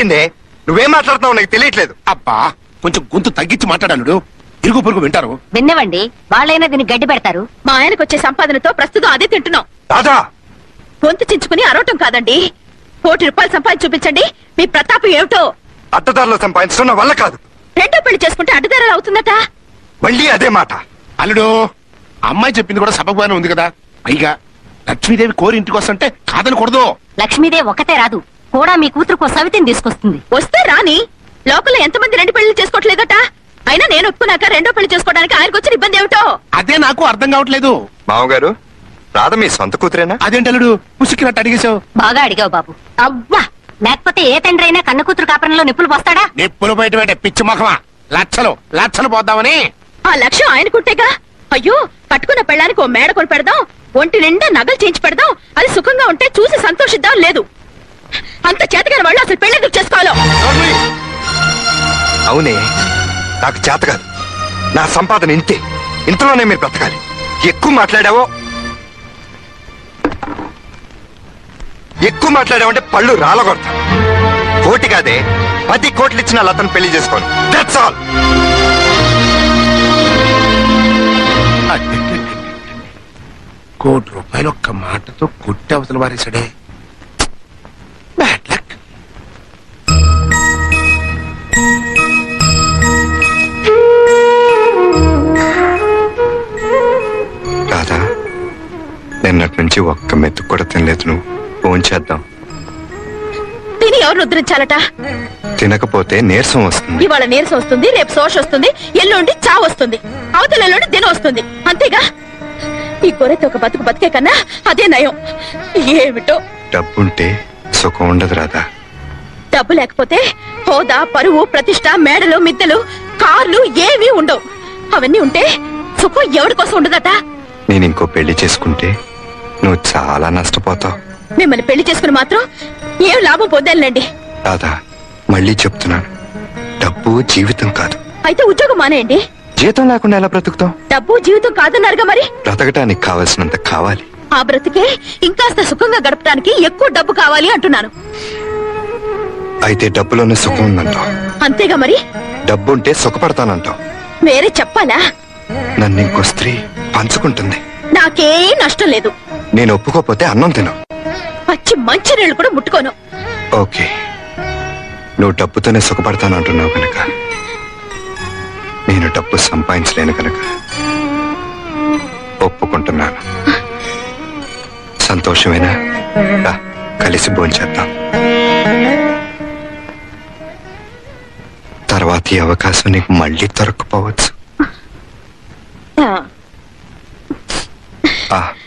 ఎక్కిందే నువ్వేం మాట్లాడుతున్నావు నాకు తెలియట్లేదు అబ్బా కొంచెం గొంతు తగ్గించి మాట్లాడాడు ఇరుగు పొరుగు వింటారు విన్నవండి వాళ్ళైనా దీన్ని గడ్డి పెడతారు మా ఆయనకు వచ్చే సంపాదనతో ప్రస్తుతం అదే తింటున్నాం రాధా గొంతు చించుకుని అరవటం కాదండి కోటి రూపాయలు సంపాదించి చూపించండి మీ ప్రతాపం ఏమిటో అత్తదారులో సంపాదించడం నా వల్ల కాదు రెండో పెళ్లి చేసుకుంటే అడ్డదారాలు అవుతుందట మళ్ళీ అదే మాట అల్లుడు అమ్మాయి చెప్పింది కూడా సబబానే ఉంది కదా పైగా లక్ష్మీదేవి కోరి ఇంటికి వస్తుంటే కాదనకూడదు లక్ష్మీదేవి ఒకతే రాదు కూడా మీ కూతురుకో సవితిని తీసుకొస్తుంది వస్తే రాని లోకల్లో ఎంతమంది రెండు పెళ్లి చేసుకోవట్లేదట అయినా నేను ఒప్పుకున్నాక రెండో పెళ్లి చేసుకోవడానికి ఆయనకు వచ్చిన ఇబ్బంది ఏమిటో అదే నాకు అర్థం కావట్లేదు మామగారు రాధ మీ సొంత కూతురేనా అదేంటి అల్లుడు పుసికినట్టు అడిగేశావు బాగా అడిగావు బాబు అవ్వా లేకపోతే ఏ తండ్రి అయినా కన్న కూతురు కాపురంలో నిప్పులు పోస్తాడా నిప్పులు బయట పెట్టే పిచ్చి మొఖమా లక్షలు లక్షలు పోద్దామని ఆ లక్ష్యం ఆయనకుంటేగా అయ్యో కట్టుకున్న పెళ్ళానికి ఓ మేడ కొని పెడదాం ఒంటి నిండా నగలు చేయించి పెడదాం అది సుఖంగా ఉంటే చూసి సంతోషిద్దాం లేదు అంత చేతగాని వాళ్ళు అసలు పెళ్లి చేసుకోవాలో అవునే నాకు చేత కాదు నా సంపాదన ఇంతే ఇంతలోనే మీరు బ్రతకాలి ఎక్కువ మాట్లాడావో ఎక్కువ మాట్లాడావంటే పళ్ళు రాలగొడతా కోటి కాదే పది కోట్లు ఇచ్చిన లతను పెళ్లి చేసుకోను దట్స్ ఆల్ కోటి రూపాయలు ఒక్క మాటతో కొట్టి అవతల వారేసాడే బ్యాడ్ లక్ రాధా నిన్నటి నుంచి ఒక్క మెతుకు కూడా తినలేదు నువ్వు ఫోన్ చేద్దాం తిని ఎవరు ఉద్ధరించాలట తినకపోతే నీరసం వస్తుంది ఇవాళ నీరసం వస్తుంది రేపు శోష వస్తుంది ఎల్లుండి చా వస్తుంది అవతల ఎల్లుండి దినం వస్తుంది అంతేగా ఈ గొర్రెతో ఒక బతుకు బతికే కన్నా అదే నయం ఏమిటో డబ్బుంటే సుఖం ఉండదు రాధా డబ్బు లేకపోతే హోదా పరువు ప్రతిష్ట మేడలు మిద్దెలు కార్లు ఏమీ ఉండవు అవన్నీ ఉంటే సుఖం ఎవరి కోసం ఉండదట నేను ఇంకో పెళ్లి చేసుకుంటే నువ్వు చాలా నష్టపోతావు మిమ్మల్ని పెళ్లి చేసుకుని మాత్రం ఏం లాభం పొందాలండి రాధా మళ్ళీ చెప్తున్నాను డబ్బు జీవితం కాదు అయితే ఉద్యోగం మానేయండి జీతం లేకుండా ఎలా బ్రతుకుతాం డబ్బు జీవితం కాదన్నారుగా మరి బ్రతకటానికి కావలసినంత కావాలి ఆ బ్రతికే ఇంకాస్త సుఖంగా గడపడానికి ఎక్కువ డబ్బు కావాలి అంటున్నాను అయితే డబ్బులోనే సుఖం ఉందంటావు అంతేగా మరి డబ్బు ఉంటే సుఖపడతానంటావు వేరే చెప్పాలా నన్ను ఇంకో స్త్రీ పంచుకుంటుంది నాకేం నష్టం లేదు నేను ఒప్పుకోపోతే అన్నం తిను పచ్చి మంచి నీళ్లు కూడా ముట్టుకోను ఓకే నువ్వు డబ్బుతోనే సుఖపడతానంటున్నావు కనుక నేను డబ్బు సంపాదించలేను కనుక ఒప్పుకుంటున్నాను సంతోషమేనా రా, కలిసి భోంచేద్దాం తర్వాత ఈ అవకాశం నీకు మళ్ళీ దొరకపోవచ్చు ఆ, ఆ